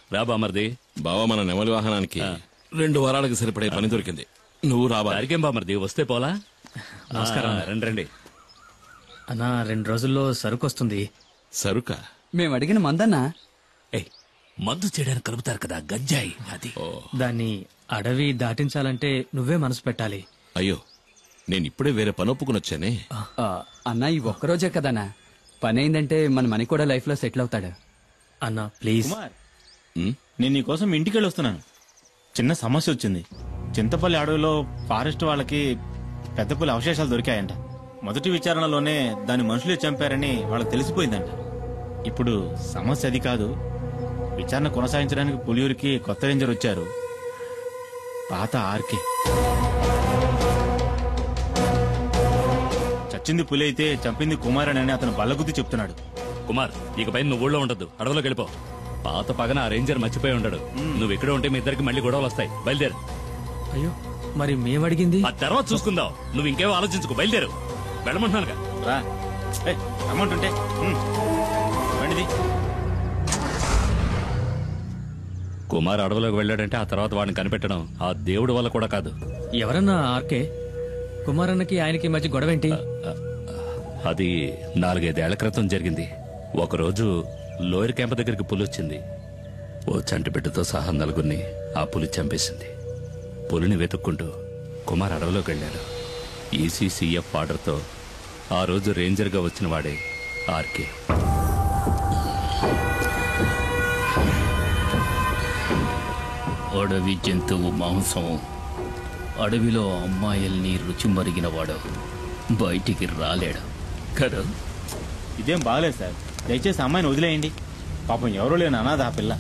రా బామర్ది బావా మన నెమలి వాహనానికి రెండు వారాలకు సరిపడే పని దొరికింది నువ్వు రావాలి దారికేం బామర్ది వస్తే పోలా నమస్కారం రండి రండి అన్నా రెండు రోజుల్లో సరుకు వస్తుంది సరుక మేము అడిగిన మందన్నా ఏయ్ మందు చేయడానికి కలుపుతారు కదా గంజాయి అది దాన్ని అడవి దాటించాలంటే నువ్వే మనసు పెట్టాలి అయ్యో నేను ఇప్పుడే వేరే పని ఒప్పుకుని వచ్చానే ఆ, అన్నా ఈ ఒక్కరోజే కదన్నా పని అయిందంటే మన మనీ కూడా లైఫ్ లో సెటిల్ అవుతాడు అన్నా ప్లీజ్ ఉమ్, నేను నీకోసం ఇంటికి వెళ్ళి వస్తున్నాను చిన్న సమస్య వచ్చింది చింతపల్లి అడవిలో ఫారెస్ట్ వాళ్ళకి పెద్ద పులి అవశేషాలు దొరికాయంట మొదటి విచారణలోనే దాని మనుషులే చంపారని వాళ్ళకి తెలిసిపోయిందంట ఇప్పుడు సమస్య అది కాదు విచారణ కొనసాగించడానికి పులియూరికి కొత్త రేంజర్ వచ్చారు పాత ఆర్కే చచ్చింది పులి అయితే చంపింది కుమారన్ అని అతను బల్లగుద్ది చెప్తున్నాడు కుమార్ ఇకపై నువ్వు ఊళ్ళో ఉండదు అడవిలోకి వెళ్ళిపో పాత పగన ఆ రేంజర్ మర్చిపోయి ఉండడు నువ్వు ఇక్కడ ఉంటే మీ ఇద్దరికి మళ్ళీ గొడవలు వస్తాయి బయలుదేరు అయ్యో మరి మేమడిగింది ఆ తర్వాత చూసుకుందాం నువ్వు ఇంకేమో ఆలోచించుకో బయలుదేరు వెళ్ళమంటున్నానుగా రా ఏయ్, రమ్మంటుంటే ఉమ్. రండిది కుమార్ అడవిలోకి వెళ్ళాడంటే ఆ తర్వాత వాడిని కనిపెట్టడం ఆ దేవుడి వల్ల కూడా కాదు ఎవరన్నా ఆర్కే కుమారన్నకి ఆయనకి మధ్య గొడవ ఏంటి అది నాలుగైదేళ్ల క్రితం జరిగింది ఒకరోజు లోయర్ క్యాంప్ దగ్గరికి పులి వచ్చింది ఓ చంటి బిడ్డతో సహా నలుగురిని ఆ పులి చంపేసింది పులిని వెతుక్కుంటూ కుమార్ అడవిలోకి వెళ్ళాడు ఈసీసీఎఫ్ ఆర్డర్తో ఆ రోజు రేంజర్గా వచ్చిన వాడే ఆర్కే అడవి జంతువు మాంసం అడవిలో అమ్మాయిల్ని రుచి మరిగినవాడు బయటికి రాలేడు కదా ఇదేం బాగలేదు సార్ దయచేసి అమ్మాయిని వదిలేయండి పాపం ఎవరూ లేని అనాథ ఆ పిల్ల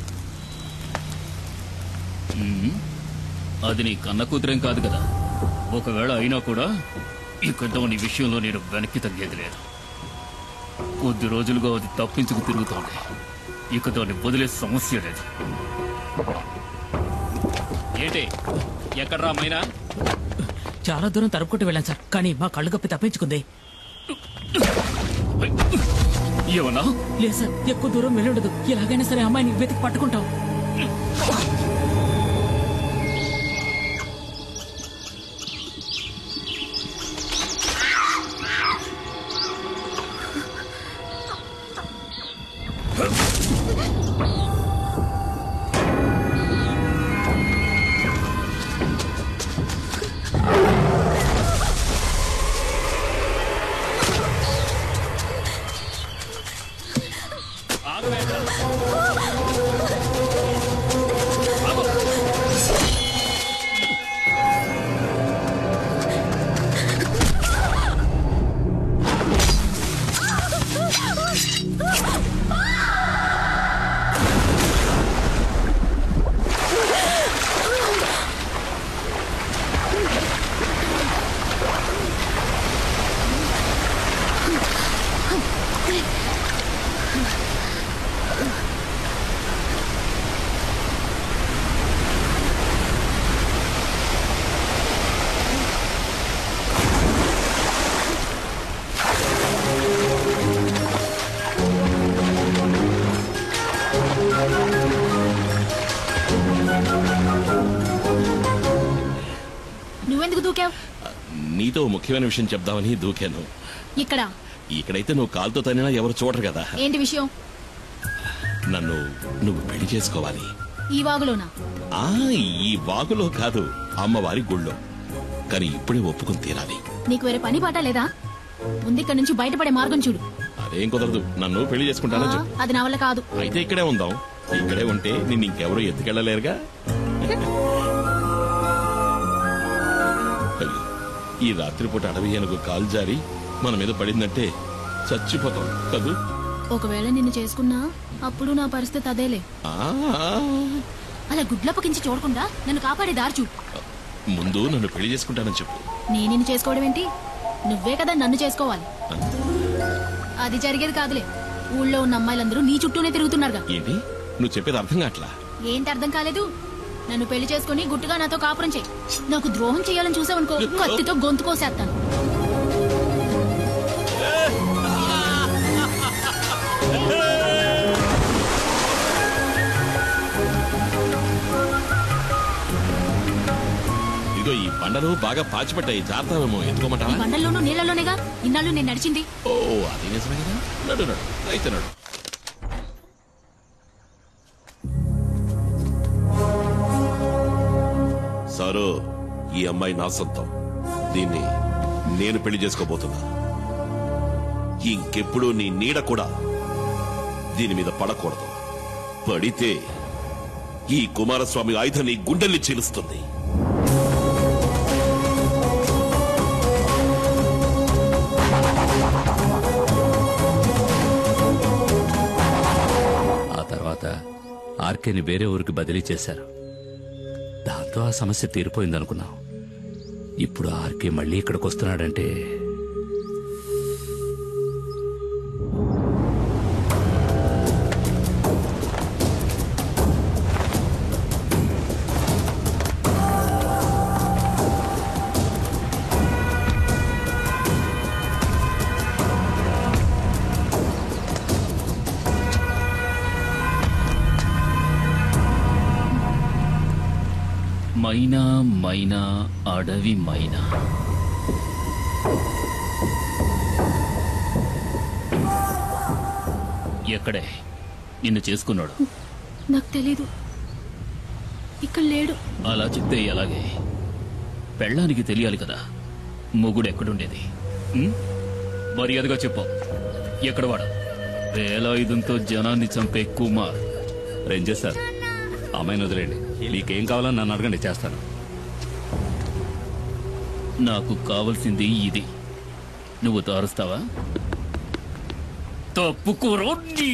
ఉమ్, అది నీ కన్న కూతురేం కాదు కదా ఒకవేళ అయినా కూడా ఇక దాని విషయంలో నేను వెనక్కి తగ్గేది లేదు కొద్ది రోజులుగా అది తప్పించుకు తిరుగుతోంది ఇక దాన్ని వదిలే సమస్య లేదు ఏంటి ఎక్కడ్రా మైనా చాలా దూరం తరుపుకుంటూ వెళ్ళాను సార్ కానీ మా కళ్ళు కప్పి తప్పించుకుంది ఏమన్నా లేదు సార్ ఎక్కువ దూరం వెళ్ళుండదు ఎలాగైనా సరే అమ్మాయిని వెతికి పట్టుకుంటాం నువ్వెందుకు దూకావు నీతో ఓ ముఖ్యమైన విషయం చెప్దామని దూకాను ఇక్కడ ఇక్కడైతే నువ్వు కాలుతో తనినా ఎవరు చూడరు కదా ఏంటి విషయం నన్ను నువ్వు పెళ్లి చేసుకోవాలి ఈ వాగులోనా ఆ ఈ వాగులో కాదు అమ్మవారి గుళ్ళో కానీ ఇప్పుడే ఒప్పుకుని తీరాలి నీకు వేరే పని పాట లేదా ముందు ఇక్కడ నుంచి బయటపడే మార్గం చూడు అదేం కుదరదు నన్ను పెళ్లి ఆ, చేసుకుంటానని చెప్పు అది నా వల్ల కాదు అయితే ఇక్కడే ఉందాం ఇక్కడే ఉంటే నిన్ను ఇంకెవరూ ఎత్తుకెళ్ళలేరుగా అయ్యో, ఈ రాత్రిపూట అడవి ఏనుగు కాలు జారి మన మీద పడిందంటే చచ్చిపోతాం కదూ ఒకవేళ నిన్ను చేసుకున్నా అప్పుడు నా పరిస్థితి అదేలే ఆ, అలా గుడ్లప్పకించి చూడకుండా నన్ను కాపాడే దారి చూడు ముందు నన్ను పెళ్లి చేసుకుంటానని చెప్పు నేను నిన్ను చేసుకోవడం ఏంటి నువ్వే కదా నన్ను చేసుకోవాలి అది జరిగేది కాదులే ఊళ్ళో ఉన్న అమ్మాయిలందరూ నీ చుట్టూనే తిరుగుతున్నారుగా ఏంటి నువ్వు చెప్పేది అర్థం కావట్లా ఏంటి అర్థం కాలేదు నన్ను పెళ్లి చేసుకుని గుట్టుగా నాతో కాపురం చేయి నాకు ద్రోహం చేయాలని చూసావనుకో కత్తితో గొంతు కోసేస్తాను ఇగో ఈ బండలు బాగా పాచిపట్టాయి జాగ్రత్తమేమో ఈ ఎత్తుకోమంటావా బండల్లోనూ నీళ్ళలోనేగా ఇన్నాళ్ళు నేను నడిచింది ఓ అది నిజమే కదా నడు నడు అయితే నడు సారు ఈ అమ్మాయి నా సొంతం దీన్ని నేను పెళ్లి చేసుకోబోతున్నా ఇంకెప్పుడు నీ నీడ కూడా దీని మీద పడకూడదు పడితే ఈ కుమారస్వామి ఆయుధం నీ గుండెల్ని చీలుస్తుంది ఆ తర్వాత ఆర్కేని వేరే ఊరికి బదిలీ చేశారు దాంతో ఆ సమస్య తీరిపోయిందనుకున్నాం ఇప్పుడు ఆర్కే మళ్ళీ ఇక్కడికి వస్తున్నాడంటే మైనా మైనా అడవి మైనా ఎక్కడే నిన్ను చేసుకున్నాడు నాకు తెలీదు ఇక్కడ లేడు అలా చెప్తే ఎలాగే పెళ్ళానికి తెలియాలి కదా మొగుడు ఎక్కడుండేది ఉం? మర్యాదగా చెప్పు ఎక్కడ వాడు వేలాయుధంతో జనాన్ని చంపే కుమార్ రేంజర్ సార్ అమ్మాయిని వదిలేండి మీకేం కావాలో నన్ను అడగండి చేస్తాను నాకు కావలసింది ఇది నువ్వు తారుస్తావా తప్పుకోరో నీ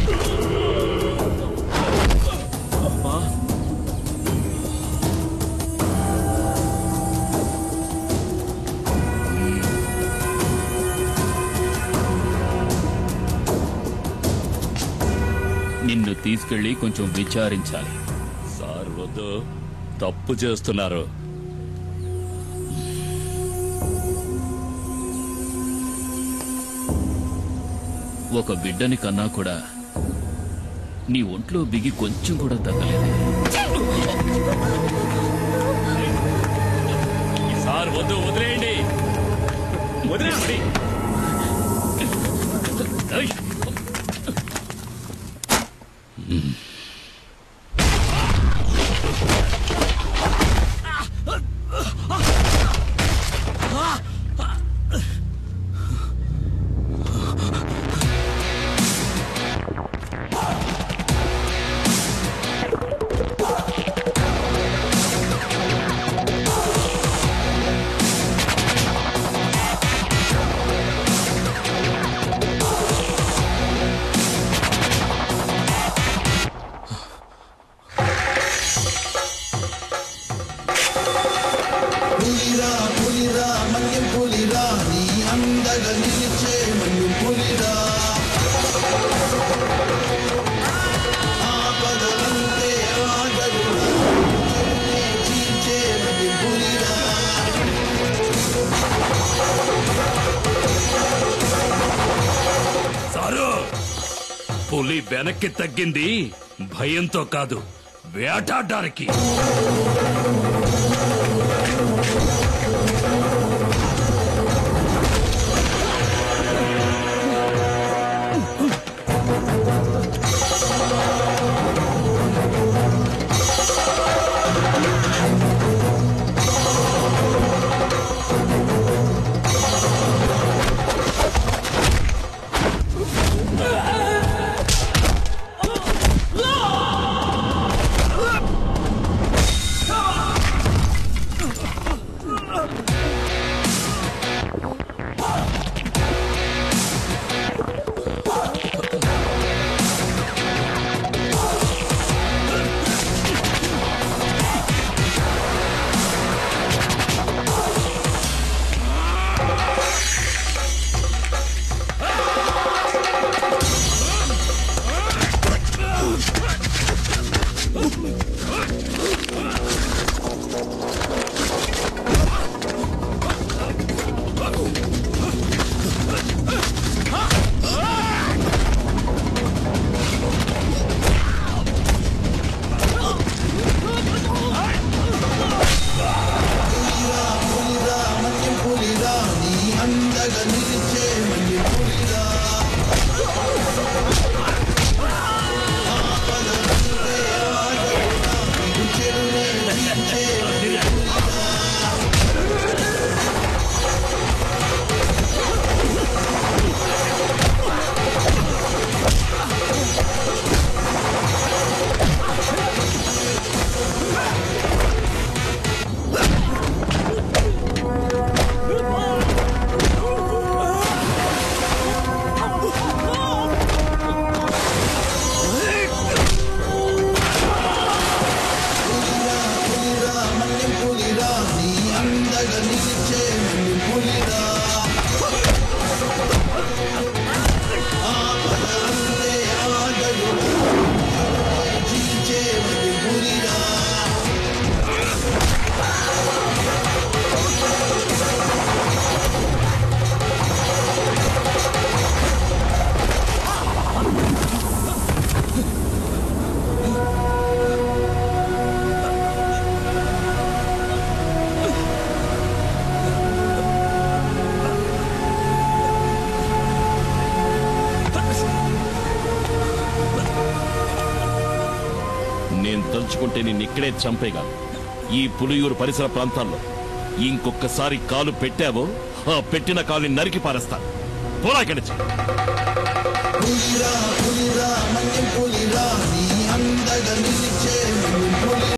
నిన్ను తీసుకెళ్లి కొంచెం విచారించాలి సార్ వద్దు తప్పు చేస్తున్నారు ఒక బిడ్డని కన్నా కూడా నీ ఒంట్లో బిగి కొంచెం కూడా తగ్గలేదు సార్ వద్దు వదిలేయండి వదిలేయండి ఏయ్! సారు పులి వెనక్కి తగ్గింది భయంతో కాదు వేటాడడానికి తలుచుకుంటే నిన్ను ఇక్కడే చంపేగా ఈ పులియూరు పరిసర ప్రాంతాల్లో ఇంకొకసారి కాలు పెట్టావో ఆ పెట్టిన కాలుని నరికి పారేస్తాను పోరా ఇక్కడి నుంచి పులిరా పులిరా మన్యం పులిరా నీ అందగ నిలిచే